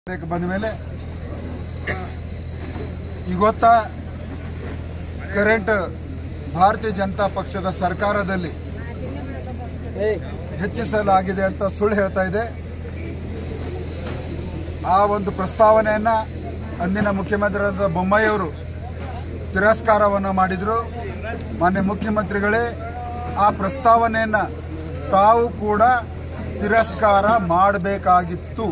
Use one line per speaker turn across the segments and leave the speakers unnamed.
ರೇಖೆ ಬಂದ ಮೇಲೆ ಇವತ್ತ ಕರೆಂಟ್ ಭಾರತೀಯ ಜನತಾ ಪಕ್ಷದ ಸರ್ಕಾರದಲ್ಲಿ ಹೆಚ್ಚಿಸಲಾಗಿದೆ ಅಂತ ಸುಳ್ಳು ಹೇಳ್ತಾ ಇದೆ ಆ ಒಂದು ಪ್ರಸ್ತಾವನೆಯನ್ನ ಅಂದಿನ ಮುಖ್ಯಮಂತ್ರಿಯಾದ ಬೊಮ್ಮಾಯಿಯವರು ತಿರಸ್ಕಾರವನ್ನು ಮಾಡಿದರು ಮಾನ್ಯ ಮುಖ್ಯಮಂತ್ರಿಗಳೇ ಆ ಪ್ರಸ್ತಾವನೆಯನ್ನ ತಾವು ಕೂಡ ತಿರಸ್ಕಾರ ಮಾಡಬೇಕಾಗಿತ್ತು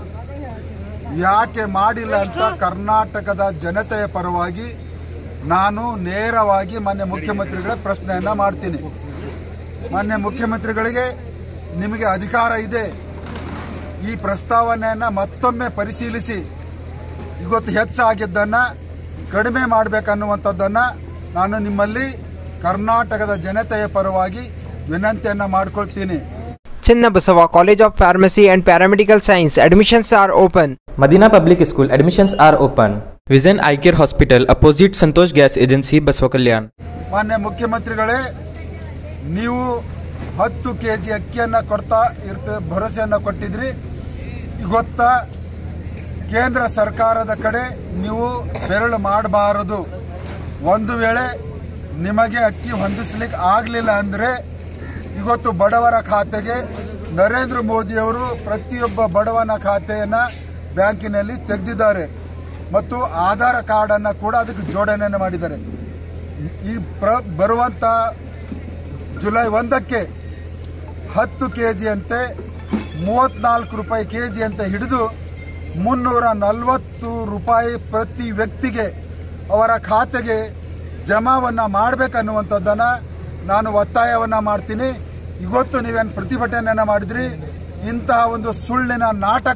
ಯಾಕೆ ಮಾಡಿಲ್ಲ ಅಂತ ಕರ್ನಾಟಕದ ಜನತೆಯ ಪರವಾಗಿ ನಾನು ನೇರವಾಗಿ ಮಾನ್ಯ ಮುಖ್ಯಮಂತ್ರಿಗಳ ಪ್ರಶ್ನೆಯನ್ನ ಮಾಡ್ತೀನಿ ಮಾನ್ಯ ಮುಖ್ಯಮಂತ್ರಿಗಳಿಗೆ ನಿಮಗೆ ಅಧಿಕಾರ ಇದೆ ಈ ಪ್ರಸ್ತಾವನೆಯನ್ನ ಮತ್ತೊಮ್ಮೆ ಪರಿಶೀಲಿಸಿ ಇವತ್ತು ಹೆಚ್ಚಾಗಿದ್ದನ್ನ ಕಡಿಮೆ ಮಾಡಬೇಕನ್ನುವಂಥದ್ದನ್ನ ನಾನು ನಿಮ್ಮಲ್ಲಿ ಕರ್ನಾಟಕದ ಜನತೆಯ ಪರವಾಗಿ ವಿನಂತಿಯನ್ನ ಮಾಡ್ಕೊಳ್ತೀನಿ
Chennabasava College of Pharmacy and Paramedical Science admissions are open.
Madina Public School admissions are open. Vision Eye Care Hospital opposite Santosh Gas Agency Baswakalyan.
ಮಾನ್ಯ ಮುಖ್ಯಮಂತ್ರಿಗಳೇ ನೀವು ಹತ್ತು ಕೆ ಜಿ ಅಕ್ಕಿಯನ್ನು ಕೊಡ್ತಾ ಇರ್ತ ಭರವಸೆಯನ್ನು ಕೊಟ್ಟಿದ್ರಿ ಇವತ್ತ ಕೇಂದ್ರ ಸರ್ಕಾರದ ಕಡೆ ನೀವು ಬೆರಳು ಮಾಡಬಾರದು ಒಂದು ವೇಳೆ ನಿಮಗೆ ಅಕ್ಕಿ ಹೊಂದಿಸ್ಲಿಕ್ಕೆ ಆಗಲಿಲ್ಲ ಅಂದರೆ ಇವತ್ತು ಬಡವರ ಖಾತೆಗೆ ನರೇಂದ್ರ ಮೋದಿಯವರು ಪ್ರತಿಯೊಬ್ಬ ಬಡವನ ಖಾತೆಯನ್ನು ಬ್ಯಾಂಕಿನಲ್ಲಿ ತೆಗೆದಿದ್ದಾರೆ ಮತ್ತು ಆಧಾರ್ ಕಾರ್ಡನ್ನು ಕೂಡ ಅದಕ್ಕೆ ಜೋಡಣೆಯನ್ನು ಮಾಡಿದ್ದಾರೆ ಈ ಪ್ರ ಬರುವಂಥ ಜುಲೈ ಒಂದಕ್ಕೆ ಹತ್ತು ಕೆ ಜಿ ಅಂತೆ ಮೂವತ್ನಾಲ್ಕು ರೂಪಾಯಿ ಕೆ ಜಿ ಅಂತ ಹಿಡಿದು ಮುನ್ನೂರ ನಲವತ್ತು ರೂಪಾಯಿ ಪ್ರತಿ ವ್ಯಕ್ತಿಗೆ ಅವರ ಖಾತೆಗೆ ಜಮಾವನ್ನು ಮಾಡಬೇಕನ್ನುವಂಥದ್ದನ್ನು ನಾನು ಒತ್ತಾಯವನ್ನು ಮಾಡ್ತೀನಿ ಇವತ್ತು ನೀವೇನು ಪ್ರತಿಭಟನೆಯನ್ನು ಮಾಡಿದ್ರಿ ಇಂತಹ ಒಂದು ಸುಳ್ಳಿನ ನಾಟಕ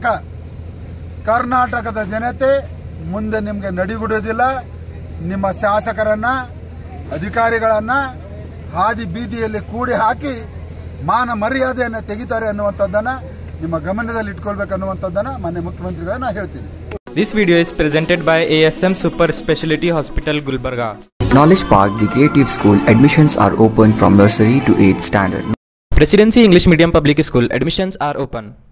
ಕರ್ನಾಟಕದ ಜನತೆ ಮುಂದೆ ನಿಮಗೆ ನಡಿಗುಡೋದಿಲ್ಲ ನಿಮ್ಮ ಶಾಸಕರನ್ನ ಅಧಿಕಾರಿಗಳನ್ನ ಹಾದಿ ಬೀದಿಯಲ್ಲಿ ಕೂಡಿ ಹಾಕಿ ಮಾನ ಮರ್ಯಾದೆಯನ್ನು ತೆಗಿತಾರೆ ಅನ್ನುವಂಥದ್ದನ್ನ ನಿಮ್ಮ ಗಮನದಲ್ಲಿ ಇಟ್ಕೊಳ್ಬೇಕನ್ನುವಂಥದ್ದನ್ನ ಮಾನ್ಯ ಮುಖ್ಯಮಂತ್ರಿಗಳನ್ನ ಹೇಳ್ತೀನಿ
This video is presented by ASM Super Speciality Hospital Gulbarga.
Knowledge Park, the creative school, admissions are open from nursery to 8th standard.
Presidency English Medium Public School admissions are open.